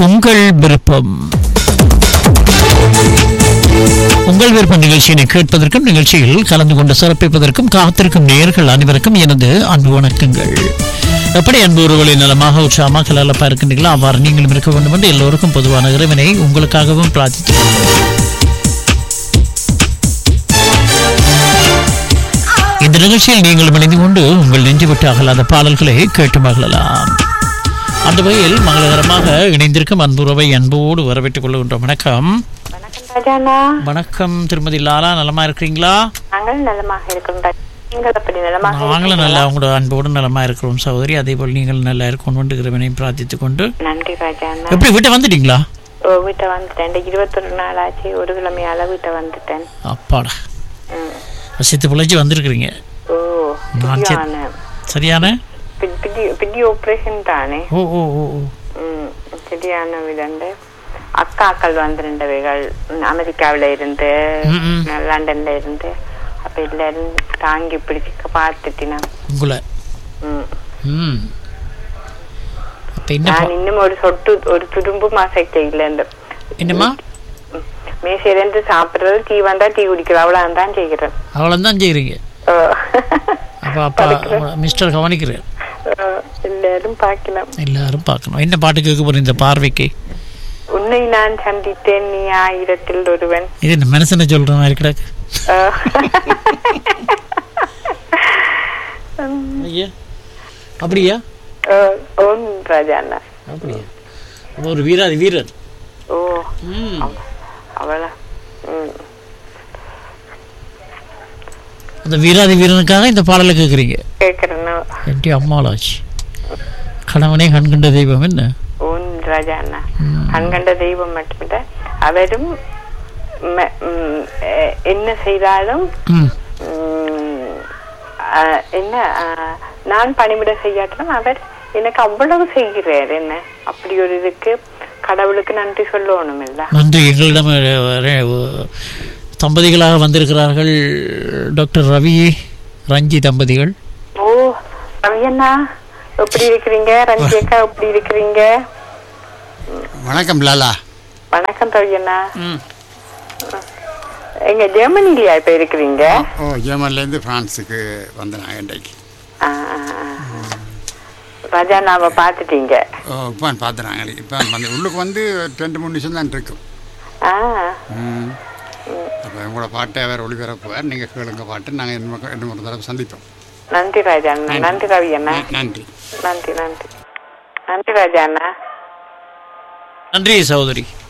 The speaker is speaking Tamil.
உங்கள் விருப்பம் உங்கள் விருப்ப நிகழ்ச்சியினை கேட்பதற்கும் நிகழ்ச்சியில் கலந்து கொண்டு சிறப்பிப்பதற்கும் காத்திருக்கும் நேயர்கள் அனைவருக்கும் எனது அன்பு வணக்கங்கள் எப்படி அன்பு உறவுகளை நலமாக உற்சாகமாக கலலப்பா இருக்கின்றீர்களோ அவ்வாறு நீங்களும் இருக்க வேண்டும் என்று எல்லோருக்கும் பொதுவான இறைவனை உங்களுக்காகவும் பிரார்த்தித்து இந்த நிகழ்ச்சியில் நீங்கள் இணைந்து கொண்டு உங்கள் நெஞ்சு விட்டு அகலாத பாடல்களை கேட்டு மகிழலாம் அந்த வகையில் மங்களகரமாக இணைந்திருக்கும் அன்புறவை அன்போடு வரவேற்றுக் கொள்கின்றோம் வணக்கம் வணக்கம் ராஜாண்ணா வணக்கம் திருமதி லாலா நலமா இருக்கிறீங்களா நாங்கள் நலமாக இருக்கிறோம் ராஜா. நீங்கள் அப்படி நலமாக நாங்களும் நல்லா உங்களோட அன்போடு நலமா இருக்கிறோம் சகோதரி அதே போல் நீங்கள் நல்லா இருக்கணும் இறைவனையும் பிரார்த்தித்துக் கொண்டு நன்றி ராஜாண்ணா எப்படி வீட்டை வந்துட்டீங்களா ஓ வீட்டை வந்துட்டேன் இந்த இருபத்தொரு நாள் ஆச்சு ஒரு கிழமையால வீட்டை வந்துட்டேன் அப்பாடா ம். வசித்து பிழைச்சி வந்திருக்கிறீங்க ஓ நான் சரி. சரியான சரியான பி- பிடி பிடி ஆப்ரேஷன் தானே ஓ ஓ ஓ ஓ ம் சரியான விதண்டு அக்காக்கள் வந்திருந்தவைகள் ம், அமெரிக்காவுல இருந்து ம், ம். லண்டன்ல இருந்து அப்ப எல்லாரும் தாங்கி பிடிச்சு பார்த்துட்டினா உங்களை ம் ம் அப்போ என்ன நான் இன்னும் ஒரு சொட்டு ஒரு துடும்பு மாசைக்க இல்லை இந்த என்னம்மா மேசையிலேருந்து சாப்பிடுறது டீ வந்தா டீ குடிக்கிறது அவ்வளவு தான் செய்கிறேன் அவ்வளோதான் செய்கிறீங்க ஓ. அப்போ அப்பா மிஸ்டர் கவனிக்கிறேன் ஓ, எல்லாரும் பார்க்கலாம் எல்லாரும் பார்க்கணும் என்ன பாட்டு கேட்க போறீங்க இந்த பார்வைக்கு உன்னை நான் சந்தித்தேன் நீ ஆயிரத்தில் ஒருவன் இது என்ன மனசனை சொல்ற மாதிரி கிடக்கு ஓ. ஐயா அப்படியா ஓ, ஓம் ராஜா அண்ணா அப்படியா அப்ப ஒரு வீராதி வீரர் ஓ ம் அவளா ம் அந்த வீராதி வீரனுக்காக இந்த பாடலை கேட்குறீங்க கேட்கறேன்னு என்டி அம்மாளாச்சு கணவனே கண்கண்ட தெய்வம் என்ன ஓம் ராஜா அண்ணா ம். கண்கண்ட தெய்வம் மட்டுமில்ல அவரும் ம- ம், எ- என்ன செய்தாலும் ம் உம், அஹ், என்ன அஹ், நான் பணிவிட செய்யாட்டிலும் அவர் எனக்கு அவ்வளவு செய்கிறார் என்ன அப்படி ஒரு இதுக்கு கடவுளுக்கு நன்றி சொல்லணும் இல்ல நன்றி எங்களிடம் அஹ், அஹ், தம்பதிகளாக வந்திருக்கிறார்கள் டாக்டர் ரவி ரஞ்சி தம்பதிகள் ஓ ரவியண்ணா எப்படி இருக்கிறீங்க ரஞ்சி அக்கா எப்படி இருக்கிறீங்க வணக்கம் லாலா வணக்கம் ரவியண்ணா எங்க ஜெர்மனிலயா இப்ப இருக்கிறீங்க ஓ ஜெர்மன்லேருந்து ஃப்ரான்ஸுக்கு வந்தேன் இன்றைக்கு ஆ, ஆ, ஆ. ராஜா நாம பாத்துட்டீங்க ஓ இப்போ பார்த்தேன் நாங்கள் இப்போ வந்து உள்ளுக்கு வந்து ரெண்டு மூணு நிமிஷம் தான் இருக்கும் ஆ ம் அப்போ உங்களோட பாட்டை வேறு ஒளிபரப்புவார் நீங்கள் கேளுங்க பாட்டு நாங்கள் இன்னும் ரெண்டு மூணு தடவை சந்திப்போம் நன்றி ராஜா அண்ணா நன்றி ரவி அண்ணா ந- நன்றி நன்றி நன்றி நன்றி ராஜா அண்ணா நன்றி சகோதரி